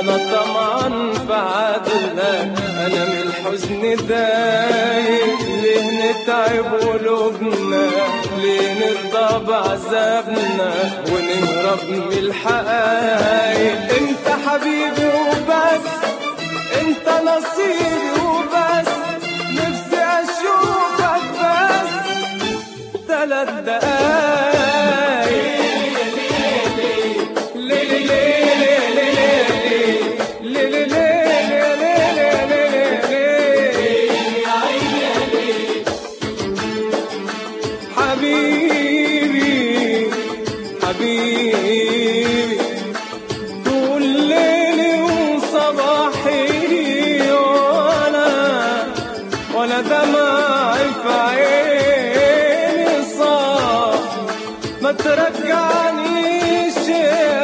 انا طمعان في عدلك انا من الحزن دايق ليه نتعب قلوبنا ليه نرضى بعذابنا ونهرب من الحقايق انت حبيبي وبس انت نصيبي وبس نفسي اشوفك بس ثلاث دقايق ليلي ليلي ليلي ليلي ليلي حبيبي حبيبي طول ليلي وصباحي وانا وانا دمعي في عيني صار ما ترجعنيش يا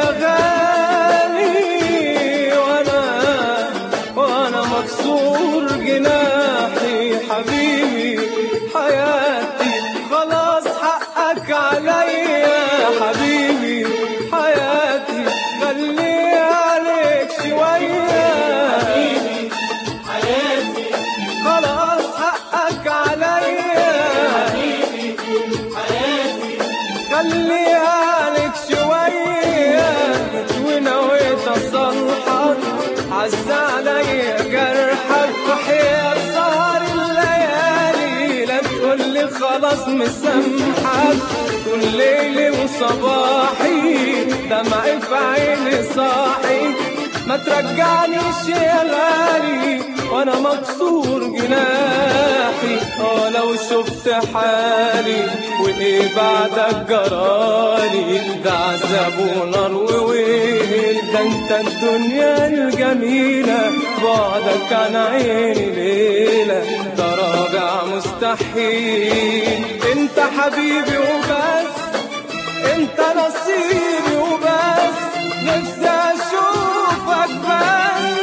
غالي وانا وانا مكسور جناحي حبيبي حياتي خلاص حقك عليا حبيبي حياتي خلي عليك شوية حبيبي حياتي خلاص حقك عليا خلي عليك شوية ونويت أصلحك عز عليا جرحك وحياة سهر الليالي لا تقولي خلاص مسامحك كل ليلي وصباحي دمعي في عيني صاحي ما ترجعنيش يا غالي وانا مكسور جناحي اه لو شفت حالي وايه بعدك جرالي ده عذاب ونار وويل ده انت الدنيا الجميلة بعدك عن عيني ليلة ده راجع مستحيل انت حبيبي وبس انت نصيبي وبس نفسي اشوفك بس